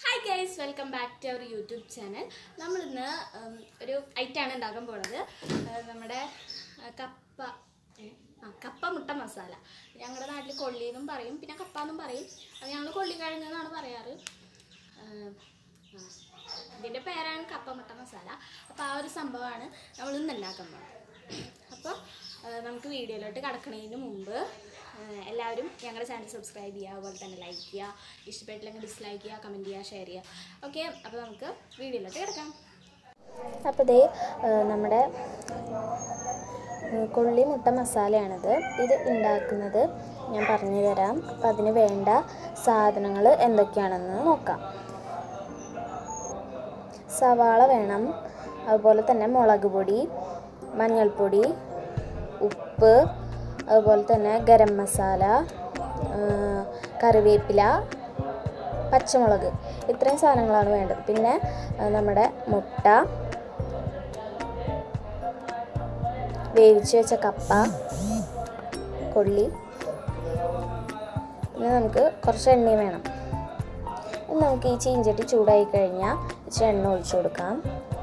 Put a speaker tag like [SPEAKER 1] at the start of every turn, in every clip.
[SPEAKER 1] hi guys welcome back to our YouTube channel നമ്മളിന്ന് ഉം, ഒരു ഐറ്റാണ് ഉണ്ടാക്കാൻ പോണത് ഏഹ്, നമ്മുടെ ആ, കപ്പ ഏ, ആ കപ്പ മുട്ട മസാല ഞങ്ങളുടെ നാട്ടിൽ കൊള്ളി എന്നും പറയും പിന്നെ കപ്പ എന്നും പറയും അത് ഞങ്ങൾ കൊള്ളിക്കിഴങ്ങ് എന്നാണ് പറയാറ് ഏഹ്, ആ, ഇതിൻ്റെ പേരാണ് കപ്പ മുട്ട മസാല അപ്പോൾ ആ ഒരു സംഭവമാണ് നമ്മൾ ഇന്ന് ഉണ്ടാക്കാൻ പോകുന്നത് അപ്പോൾ നമുക്ക് വീഡിയോയിലോട്ട് കടക്കുന്നതിന് മുമ്പ് ഏഹ്, എല്ലാവരും ഞങ്ങളുടെ ചാനൽ സബ്സ്ക്രൈബ് ചെയ്യുക അതുപോലെ തന്നെ ലൈക്ക് ചെയ്യുക ഇഷ്ടപ്പെട്ടില്ലെങ്കിൽ ഡിസ്ലൈക്ക് ചെയ്യുക കമൻറ്റ് ചെയ്യുക ഷെയർ ചെയ്യുക ഓക്കെ അപ്പോൾ നമുക്ക് വീഡിയോയിലോട്ട് കിടക്കാം
[SPEAKER 2] അപ്പോൾ ഇതേ നമ്മുടെ ഉം, കൊള്ളി മുട്ട മസാലയാണിത് ഇത് ഉണ്ടാക്കുന്നത് ഞാൻ പറഞ്ഞു തരാം അപ്പോൾ അതിന് വേണ്ട സാധനങ്ങൾ എന്തൊക്കെയാണെന്ന് നോക്കാം സവാള വേണം അതുപോലെ തന്നെ മുളക് പൊടി മഞ്ഞൾപ്പൊടി ഉപ്പ് അതുപോലെ തന്നെ ഗരം മസാല ആ, കറിവേപ്പില പച്ചമുളക് ഇത്രയും സാധനങ്ങളാണ് വേണ്ടത് പിന്നെ ആ, നമ്മുടെ മുട്ട വേവിച്ച് വെച്ച കപ്പ കൊള്ളി പിന്നെ നമുക്ക് കുറച്ച് എണ്ണയും വേണം ഇനി നമുക്ക് ഈ ചീഞ്ചട്ടി ചൂടായി കഴിഞ്ഞാൽ ഇച്ചിരി എണ്ണ ഒഴിച്ചു കൊടുക്കാം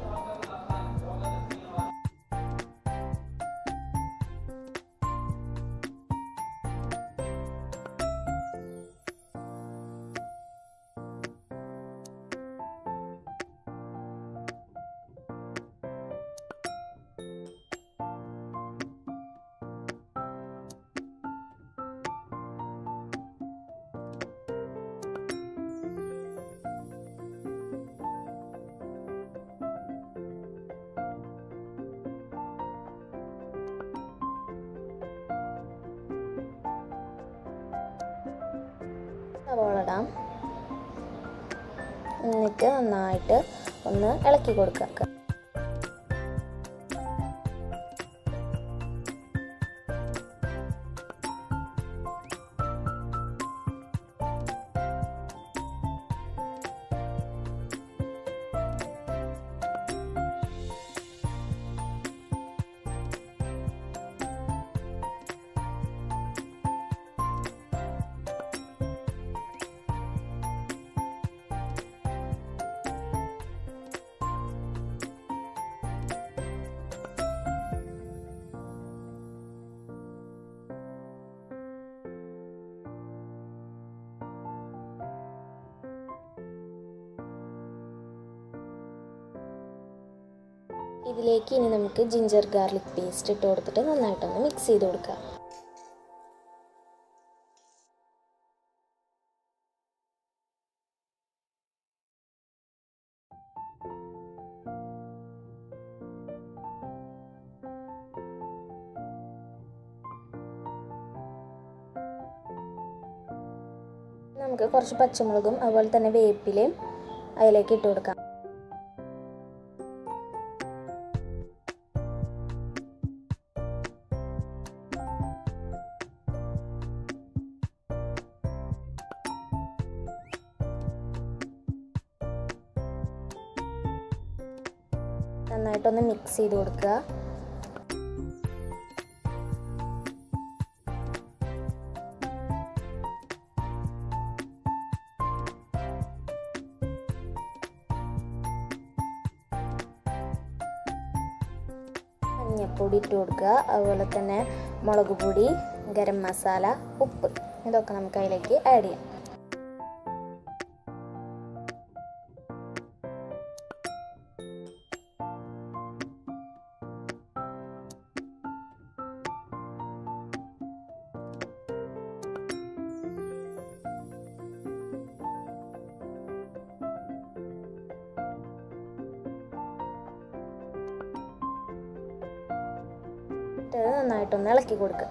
[SPEAKER 2] സവോള ഇടാം എന്നിട്ട് നന്നായിട്ട് ഒന്ന് ഇളക്കി കൊടുക്കുക ഇതിലേക്ക് ഇനി നമുക്ക് ജിഞ്ചർ ഗാർലിക് പേസ്റ്റ് ഇട്ട് കൊടുത്തിട്ട് നന്നായിട്ടൊന്ന് മിക്സ് ചെയ്ത് കൊടുക്കുക നമുക്ക് കുറച്ച് പച്ചമുളകും അതുപോലെ തന്നെ വേപ്പിലയും അതിലേക്ക് ഇട്ട് കൊടുക്കാം നന്നായിട്ടൊന്ന് മിക്സ് ചെയ്ത് കൊടുക്കുക മഞ്ഞപ്പൊടി ഇട്ട് കൊടുക്കുക അതുപോലെ തന്നെ മുളക് പൊടി ഗരം മസാല ഉപ്പ് ഇതൊക്കെ നമുക്ക് അതിലേക്ക് ആഡ് ചെയ്യാം ഇട്ട് നന്നായിട്ടൊന്ന് ഇളക്കി കൊടുക്കുക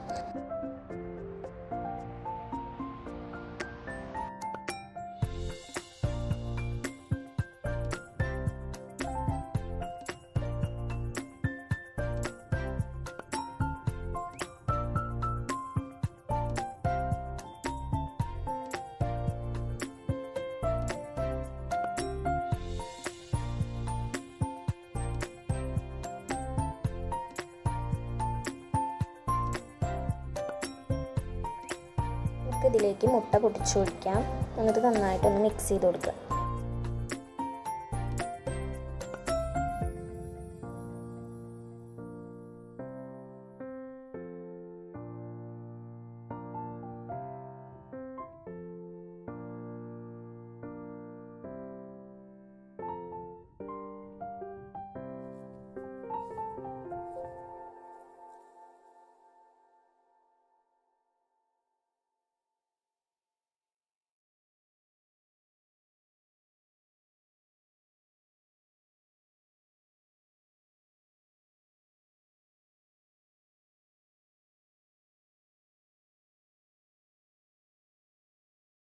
[SPEAKER 2] നമുക്ക് ഇതിലേക്ക് മുട്ട പൊട്ടിച്ചൊഴിക്കാം എന്നിട്ട് നന്നായിട്ടൊന്ന് മിക്സ് ചെയ്ത് കൊടുക്കുക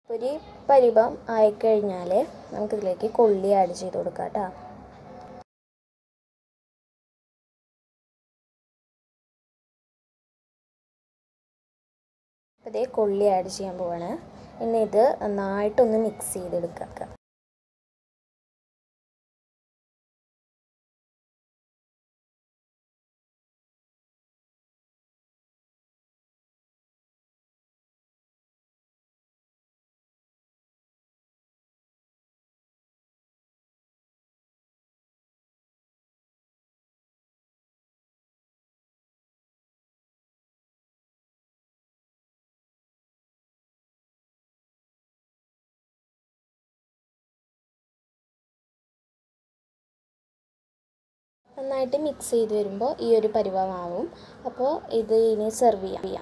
[SPEAKER 2] ഒരു പരിഭം ആയിക്കഴിഞ്ഞാൽ നമുക്കിതിലേക്ക് കൊള്ളി ആഡ് ചെയ്ത് കൊടുക്കാം കേട്ടോ അപ്പോൾ ഇതേ കൊള്ളി ആഡ് ചെയ്യാൻ പോവാണ് ഇനി ഇത് നന്നായിട്ടൊന്ന് മിക്സ് ചെയ്തെടുക്കുക നന്നായിട്ട് മിക്സ് ചെയ്ത് വരുമ്പോൾ ഈ ഒരു പരിവമാവും അപ്പോൾ ഇത് ഇനി സെർവ് ചെയ്യാം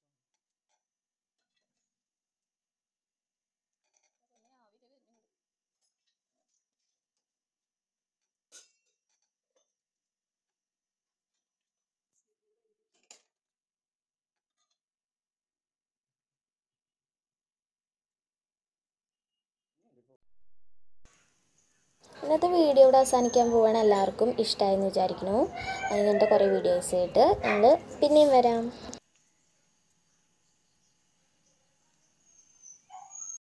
[SPEAKER 2] ഇന്നത്തെ വീഡിയോ ഇവിടെ അവസാനിക്കാൻ പോവാണ് എല്ലാവർക്കും ഇഷ്ടമായെന്ന് വിചാരിക്കുന്നു ഇങ്ങനത്തെ കുറേ വീഡിയോസ് ആയിട്ട് ഞങ്ങൾ പിന്നെയും വരാം